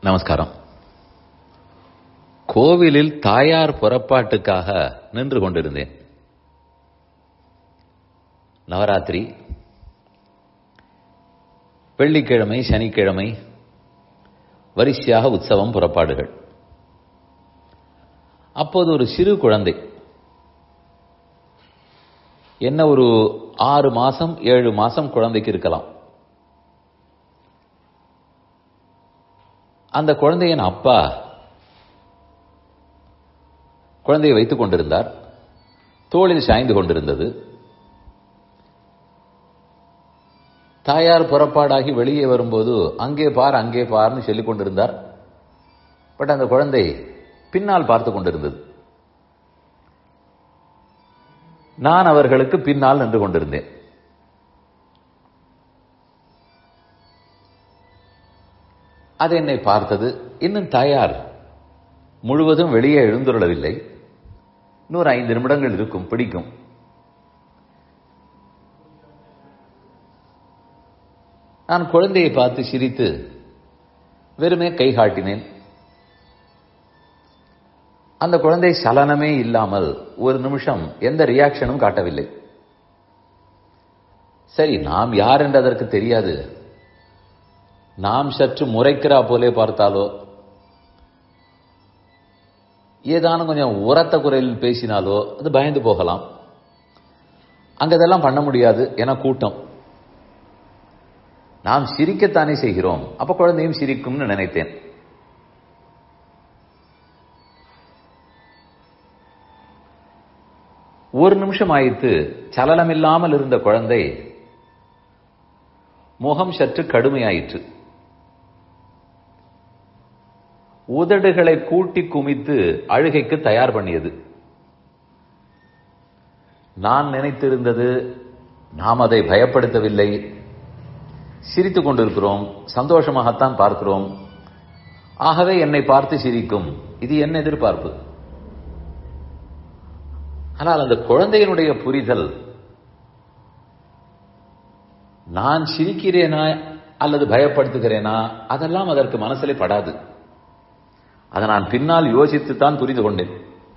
நமஸ்காரம் கோவிலில் தாயார் புறப்பாட்டுக்காக நின்று கொண்டிருந்தேன் நவராத்திரி வெள்ளிக்கிழமை சனிக்கிழமை வரிசையாக உற்சவம் புறப்பாடுகள் அப்போது ஒரு சிறு குழந்தை என்ன ஒரு ஆறு மாசம் ஏழு மாசம் குழந்தைக்கு இருக்கலாம் அந்த குழந்தையின் அப்பா குழந்தையை வைத்துக் கொண்டிருந்தார் தோளில் சாய்ந்து கொண்டிருந்தது தாயார் புறப்பாடாகி வெளியே வரும்போது அங்கே பார் அங்கே பார்னு சொல்லிக் கொண்டிருந்தார் பட் அந்த குழந்தை பின்னால் பார்த்து கொண்டிருந்தது நான் அவர்களுக்கு பின்னால் நின்று கொண்டிருந்தேன் அது என்னை பார்த்தது இன்னும் தாயார் முழுவதும் வெளியே எழுந்துள்ளவில்லை இன்னொரு ஐந்து நிமிடங்கள் இருக்கும் பிடிக்கும் நான் குழந்தையை பார்த்து சிரித்து வெறுமே கை காட்டினேன் அந்த குழந்தை சலனமே இல்லாமல் ஒரு நிமிஷம் எந்த ரியாக்ஷனும் காட்டவில்லை சரி நாம் யார் என்று அதற்கு தெரியாது நாம் சற்று முறைக்கிறா போலே பார்த்தாலோ ஏதானும் கொஞ்சம் உரத்த குரலில் பேசினாலோ அது பயந்து போகலாம் அங்க இதெல்லாம் பண்ண முடியாது என கூட்டம் நாம் சிரிக்கத்தானே செய்கிறோம் அப்ப குழந்தையும் சிரிக்கும்னு நினைத்தேன் ஒரு நிமிஷம் ஆயித்து சலனமில்லாமல் இருந்த குழந்தை முகம் சற்று கடுமையாயிற்று உதடுகளை கூட்டி குமித்து அழுகைக்கு தயார் பண்ணியது நான் நினைத்திருந்தது நாம் அதை பயப்படுத்தவில்லை சிரித்துக் கொண்டிருக்கிறோம் சந்தோஷமாகத்தான் பார்க்கிறோம் ஆகவே என்னை பார்த்து சிரிக்கும் இது என்ன எதிர்பார்ப்பு ஆனால் அந்த குழந்தையினுடைய புரிதல் நான் சிரிக்கிறேனா அல்லது பயப்படுத்துகிறேனா அதெல்லாம் அதற்கு மனசிலே படாது அதை நான் பின்னால் யோசித்துத்தான் புரிந்து கொண்டேன்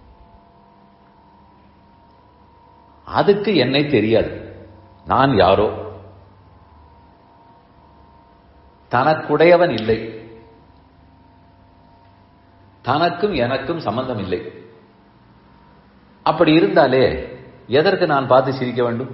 அதுக்கு என்னை தெரியாது நான் யாரோ தனக்குடையவன் இல்லை தனக்கும் எனக்கும் சம்பந்தம் இல்லை அப்படி இருந்தாலே எதற்கு நான் பார்த்து சிரிக்க வேண்டும்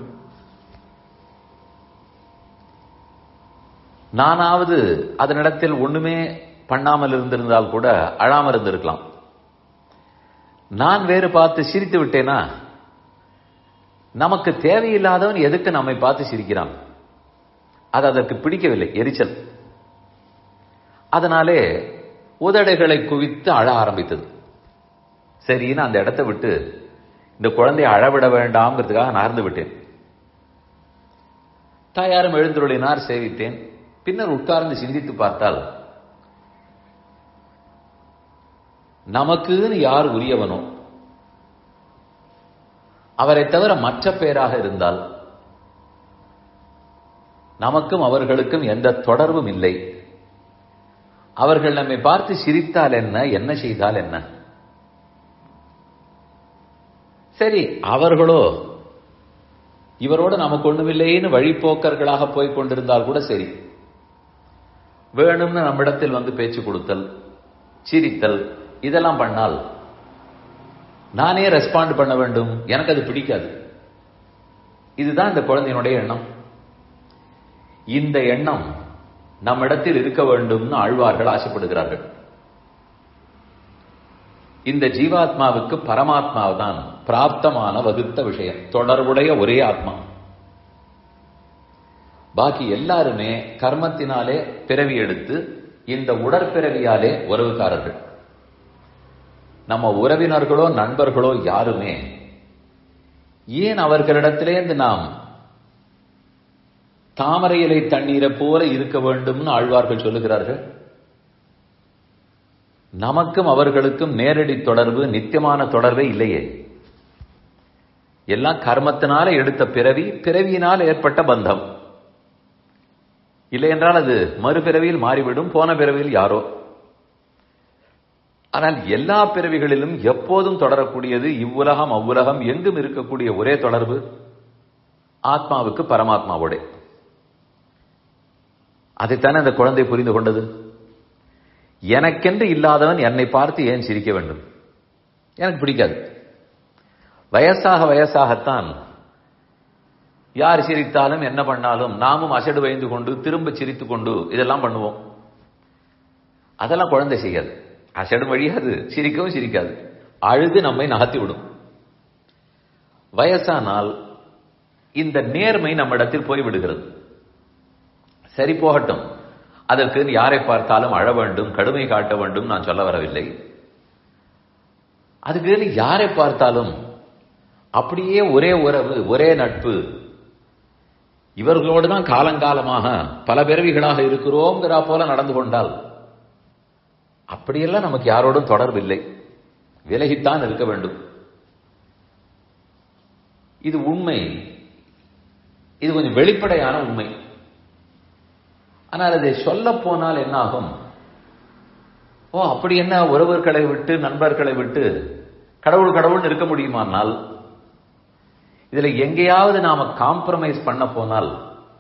நானாவது அதனிடத்தில் ஒண்ணுமே பண்ணாமல் இருந்திருந்தால் கூட அழாமல் இருந்திருக்கலாம் நான் வேறு பார்த்து சிரித்து விட்டேனா நமக்கு தேவையில்லாதவன் எதுக்கு நம்மை பார்த்து சிரிக்கிறான் அது அதற்கு பிடிக்கவில்லை எரிச்சல் அதனாலே உதடைகளை குவித்து அழ ஆரம்பித்தது சரின்னு அந்த இடத்தை விட்டு இந்த குழந்தையை அழவிட வேண்டாம்ங்கிறதுக்காக நகர்ந்து விட்டேன் தாயாரும் எழுந்துருளினார் சேவித்தேன் பின்னர் உட்கார்ந்து சிந்தித்து பார்த்தால் நமக்குன்னு யார் உரியவனோ அவரை தவிர மற்ற பேராக இருந்தால் நமக்கும் அவர்களுக்கும் எந்த தொடர்பும் இல்லை அவர்கள் நம்மை பார்த்து சிரித்தால் என்ன என்ன செய்தால் என்ன சரி அவர்களோ இவரோடு நமக்கு ஒண்ணுமில்லைன்னு வழிபோக்கர்களாக போய் கொண்டிருந்தால் கூட சரி வேணும்னு நம்மிடத்தில் வந்து பேச்சு கொடுத்தல் சிரித்தல் இதெல்லாம் பண்ணால் நானே ரெஸ்பாண்ட் பண்ண வேண்டும் எனக்கு அது பிடிக்காது இதுதான் இந்த குழந்தையினுடைய எண்ணம் இந்த எண்ணம் நம்மிடத்தில் இருக்க வேண்டும்னு ஆழ்வார்கள் ஆசைப்படுகிறார்கள் இந்த ஜீவாத்மாவுக்கு பரமாத்மாவுதான் பிராப்தமான வகுத்த விஷயம் தொடர்புடைய ஒரே ஆத்மா பாக்கி எல்லாருமே கர்மத்தினாலே பிறவி எடுத்து இந்த உடற்பிறவியாலே உறவுக்காரர்கள் நம்ம உறவினர்களோ நண்பர்களோ யாருமே ஏன் அவர்களிடத்திலேருந்து நாம் தாமரை இலை தண்ணீரை போல இருக்க வேண்டும்னு ஆழ்வார்கள் சொல்லுகிறார்கள் நமக்கும் அவர்களுக்கும் நேரடி தொடர்பு நித்தியமான தொடர்பே இல்லையே எல்லாம் கர்மத்தினால எடுத்த பிறவி பிறவியினால் ஏற்பட்ட பந்தம் இல்லை என்றால் அது மறுபிறவியில் மாறிவிடும் போன பிறவியில் யாரோ ஆனால் எல்லா பிறவிகளிலும் எப்போதும் தொடரக்கூடியது இவ்வுலகம் அவ்வுலகம் எங்கும் இருக்கக்கூடிய ஒரே தொடர்பு ஆத்மாவுக்கு பரமாத்மாவோட அதைத்தானே அந்த குழந்தை புரிந்து கொண்டது எனக்கென்று இல்லாதவன் என்னை பார்த்து ஏன் சிரிக்க வேண்டும் எனக்கு பிடிக்காது வயசாக வயசாகத்தான் யார் சிரித்தாலும் என்ன பண்ணாலும் நாமும் அசடு வைந்து கொண்டு திரும்ப சிரித்து கொண்டு இதெல்லாம் பண்ணுவோம் அதெல்லாம் குழந்தை செய்யாது அசடு வழியாது சிரிக்கவும் சிரிக்காது அழுது நம்மை நகர்த்தி விடும் வயசானால் இந்த நேர்மை நம்மிடத்தில் போய்விடுகிறது சரி போகட்டும் அதற்கு யாரை பார்த்தாலும் அழ வேண்டும் கடுமை காட்ட வேண்டும் நான் சொல்ல வரவில்லை அதுக்கு யாரை பார்த்தாலும் அப்படியே ஒரே உறவு ஒரே நட்பு இவர்களோடு தான் காலங்காலமாக பல பிறவிகளாக இருக்கிறோங்கிறா போல நடந்து கொண்டால் அப்படியெல்லாம் நமக்கு யாரோடும் தொடர்பில்லை விலகித்தான் இருக்க வேண்டும் இது உண்மை இது கொஞ்சம் வெளிப்படையான உண்மை ஆனால் அதை சொல்ல போனால் என்ன ஆகும் ஓ அப்படி என்ன உறவர்களை விட்டு நண்பர்களை விட்டு கடவுள் கடவுள் இருக்க முடியுமானால் இதுல எங்கேயாவது நாம காம்ப்ரமைஸ் பண்ண போனால்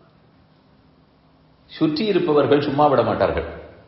சுற்றி இருப்பவர்கள் சும்மா விட மாட்டார்கள்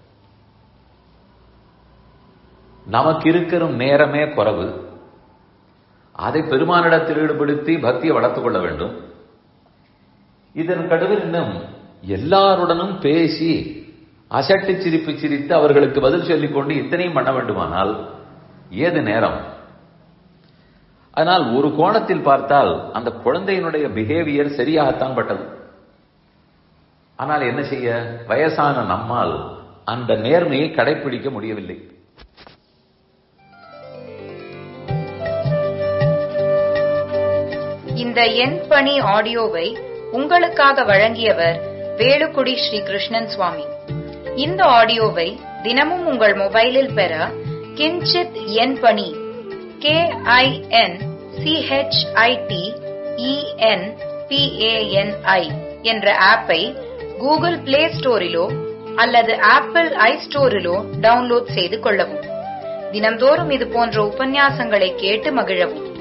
நமக்கு இருக்கிற நேரமே குறைவு அதை பெருமானிடத்தில் ஈடுபடுத்தி பக்தியை வளர்த்துக் கொள்ள வேண்டும் இதன் கடுவில் இன்னும் எல்லாருடனும் பேசி அசட்டு சிரிப்பு சிரித்து அவர்களுக்கு பதில் சொல்லிக் கொண்டு இத்தனையும் பண்ண வேண்டுமானால் ஏது நேரம் ஆனால் ஒரு கோணத்தில் பார்த்தால் அந்த குழந்தையினுடைய பிஹேவியர் சரியாகத்தான் பட்டது ஆனால் என்ன செய்ய வயசான நம்மால் அந்த நேர்மையை கடைபிடிக்க முடியவில்லை இந்த என் பணி ஆடியோவை உங்களுக்காக வழங்கியவர் வேலுக்குடி ஸ்ரீ கிருஷ்ணன் சுவாமி இந்த ஆடியோவை தினமும் உங்கள் மொபைலில் பெற கிஞ்சித் என் பணி கே ஐ என் சிஹெச்ஐடி இஎன் பிஏஎன்ஐ என்ற ஆப்பை கூகுள் பிளே ஸ்டோரிலோ அல்லது ஆப்பிள் ஐ ஸ்டோரிலோ டவுன்லோட் செய்து கொள்ளவும் தினம்தோறும் இது போன்ற உபன்யாசங்களை கேட்டு மகிழவும்